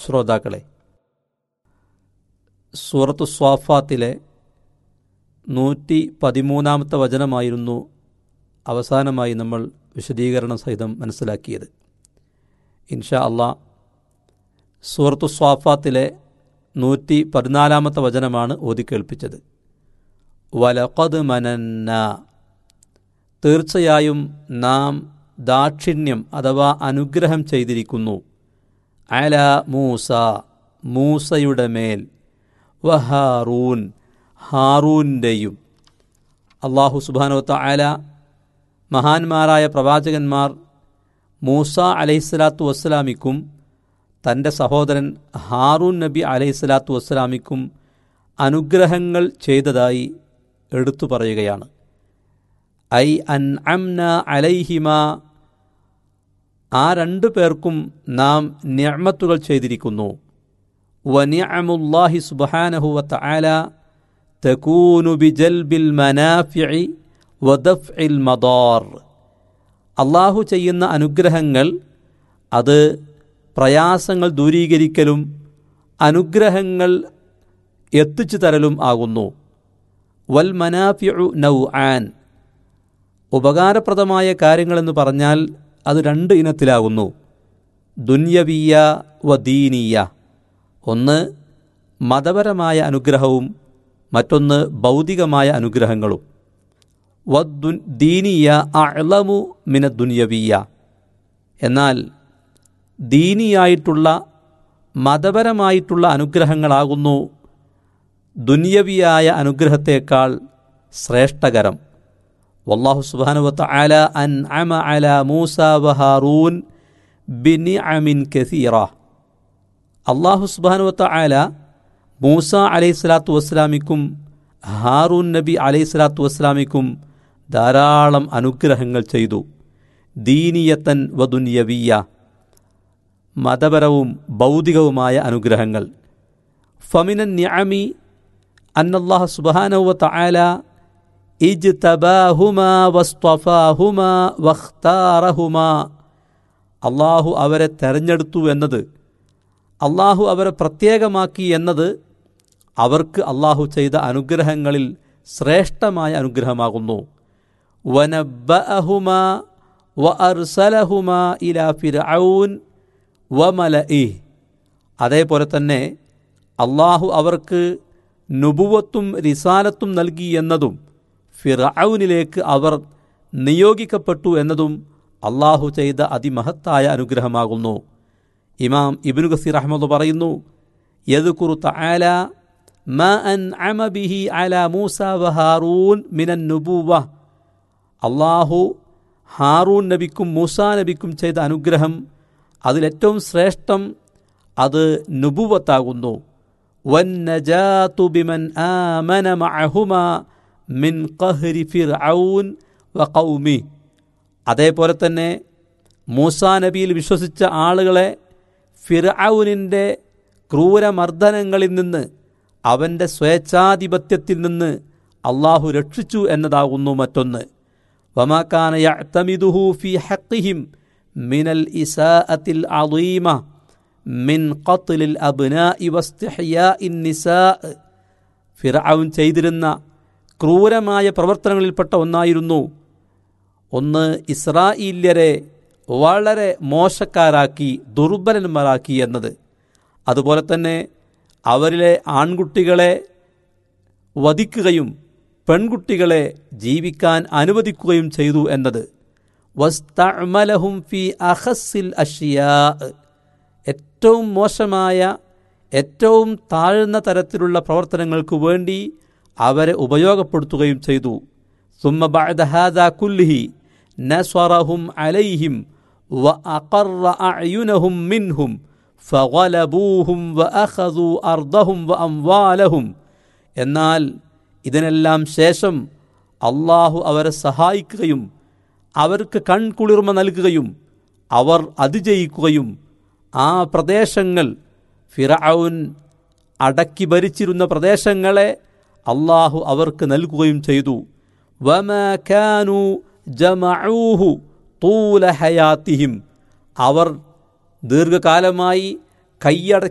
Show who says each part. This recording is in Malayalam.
Speaker 1: ശ്രോതാക്കളെ സൂറത്തു സ്വാഫാത്തിലെ നൂറ്റി പതിമൂന്നാമത്തെ വചനമായിരുന്നു അവസാനമായി നമ്മൾ വിശദീകരണ സഹിതം മനസ്സിലാക്കിയത് ഇൻഷാ അള്ളാ സൂറത്തു സ്വാഫാത്തിലെ നൂറ്റി പതിനാലാമത്തെ വചനമാണ് ഓതിക്കേൾപ്പിച്ചത് വലഖദ് മനന്ന തീർച്ചയായും നാം ദാക്ഷിണ്യം അഥവാ അനുഗ്രഹം ചെയ്തിരിക്കുന്നു അല മൂസ മൂസയുടെ മേൽ വഹാറൂൻ ഹാറൂൻ്റെയും അള്ളാഹു സുബാനോത്ത അല മഹാന്മാരായ പ്രവാചകന്മാർ മൂസ അലൈഹിസ്സലാത്തു വസ്സലാമിക്കും തൻ്റെ സഹോദരൻ ഹാറൂൻ നബി അലൈഹിസ്സലാത്തു വസ്സലാമിക്കും അനുഗ്രഹങ്ങൾ ചെയ്തതായി എടുത്തു പറയുകയാണ് ഐ അൻ അംന അലൈഹിമ ആ രണ്ടു പേർക്കും നാം നിഅമത്തുകൾ ചെയ്തിരിക്കുന്നു വനിഅമുല്ലാഹി സുബ്ഹാനഹു വതആല തകൂനു ബിജൽബിൽ മനാഫിഇ വദഫ്ഇൽ മദാർ അള്ളാഹു ചെയ്യുന്ന അനുഗ്രഹങ്ങൾ അത് പ്രയാസങ്ങൾ ദൂരീകരിക്കലും അനുഗ്രഹങ്ങൾ എത്തിച്ചു തരലും ആകുന്നു വൽ മനാഫിഉ നൗ ആൻ ഉപകാരപ്രദമായ കാര്യങ്ങളെന്ന് പറഞ്ഞാൽ അത് രണ്ട് ഇനത്തിലാകുന്നു ദുന്യവീയ വദീനീയ ഒന്ന് മതപരമായ അനുഗ്രഹവും മറ്റൊന്ന് ഭൗതികമായ അനുഗ്രഹങ്ങളും വദ്ദു ദീനീയ അളമു മിന ദുന്യവീയ എന്നാൽ ദീനിയായിട്ടുള്ള മതപരമായിട്ടുള്ള അനുഗ്രഹങ്ങളാകുന്നു ദുന്യവിയായ അനുഗ്രഹത്തേക്കാൾ ശ്രേഷ്ഠകരം വല്ലാഹു സുബാനുവത്ത അല അൻ അമ അല മൂസ വഹാറൂൻ ബിനി അമിൻ കസീറ അള്ളാഹു സുബാനുവത്ത അല മൂസ അലൈഹി സ്വലാത്തു വസ്സലാമിക്കും ഹാറൂൻ നബി അലൈഹി സ്വലാത്തു വസ്സലാമിക്കും ധാരാളം അനുഗ്രഹങ്ങൾ ചെയ്തു ദീനീയത്തൻ വദുന്യവീയ മതപരവും ഭൗതികവുമായ അനുഗ്രഹങ്ങൾ ഫമിനൻ ന്യാമി അന്നല്ലാഹ് സുബാനവത്ത അല ഇജ്തബാഹുമാ വസ്തഫാഹുമാ വഖ്താറഹുമാ അള്ളാഹു അവരെ തെരഞ്ഞെടുത്തു എന്നത് അള്ളാഹു അവരെ പ്രത്യേകമാക്കി എന്നത് അവർക്ക് അള്ളാഹു ചെയ്ത അനുഗ്രഹങ്ങളിൽ ശ്രേഷ്ഠമായ അനുഗ്രഹമാകുന്നു വനബഅഹുമാ വ അർസലഹുമാ ഇലാ ഫിർഔൻ വമല അതേപോലെ തന്നെ അള്ളാഹു അവർക്ക് നുബുവത്തും റിസാലത്തും നൽകി എന്നതും ഫിറൌനിലേക്ക് അവർ നിയോഗിക്കപ്പെട്ടു എന്നതും അള്ളാഹു ചെയ്ത അതിമഹത്തായ അനുഗ്രഹമാകുന്നു ഇമാം ഇബിനു ഗസീർ അഹമ്മദ് പറയുന്നു യദുക്കുറു തആല മ അൻ അമബിഹി അല മൂസ വഹാറൂൻ മിനൻ നുബൂവ അള്ളാഹു ഹാറൂൻ നബിക്കും മൂസ നബിക്കും ചെയ്ത അനുഗ്രഹം അതിലേറ്റവും ശ്രേഷ്ഠം അത് നുബുവത്താകുന്നു വന്നജാതു ബിമൻ ആമന മഅഹുമ മിൻ ഖഹ്രി ഫിർഔൻ വ ഖൗമി അതേപോലെ തന്നെ മൂസാ നബിയിൽ വിശ്വസിച്ച ആളുകളെ ഫിർഔനിൻ്റെ ക്രൂരമർദ്ദനങ്ങളിൽ നിന്ന് അവൻ്റെ സ്വേച്ഛാധിപത്യത്തിൽ നിന്ന് അള്ളാഹു രക്ഷിച്ചു എന്നതാകുന്നു മറ്റൊന്ന് വമാക്കാന യഅ്തമിദുഹു ഫി ഹഖിഹിം മിനൽ ഇസാഅത്തിൽ അളീമ മിൻ ഖത്ലിൽ അബ്നാഇ വസ്തിഹ്യാഇൻ നിസാ ഫിർഔൻ ചെയ്തിരുന്ന ക്രൂരമായ പ്രവർത്തനങ്ങളിൽപ്പെട്ട ഒന്നായിരുന്നു ഒന്ന് ഇസ്രായേല്യരെ വളരെ മോശക്കാരാക്കി ദുർബലന്മാരാക്കി എന്നത് അതുപോലെ തന്നെ അവരിലെ ആൺകുട്ടികളെ വധിക്കുകയും പെൺകുട്ടികളെ ജീവിക്കാൻ അനുവദിക്കുകയും ചെയ്തു എന്നത് വസ്തഅമലഹും ഫി അഹസിൽ അഷിയാ ഏറ്റവും മോശമായ ഏറ്റവും താഴ്ന്ന തരത്തിലുള്ള പ്രവർത്തനങ്ങൾക്ക് വേണ്ടി അവരെ ഉപയോഗപ്പെടുത്തുകയും ചെയ്തു ثم بعد هذا كله نصرهم عليهم وأقر أعينهم منهم فغلبوهم وأخذوا أرضهم وأموالهم എന്നാൽ ഇതിനെല്ലാം ശേഷം അള്ളാഹു അവരെ സഹായിക്കുകയും അവർക്ക് കൺകുളിർമ നൽകുകയും അവർ അതിജയിക്കുകയും ആ പ്രദേശങ്ങൾ ഫിറൌൻ അടക്കി ഭരിച്ചിരുന്ന പ്രദേശങ്ങളെ അള്ളാഹു അവർക്ക് നൽകുകയും ചെയ്തു വമകാനു ജമഊഹു തൂല ഹയാത്തിഹിം അവർ ദീർഘകാലമായി കൈയട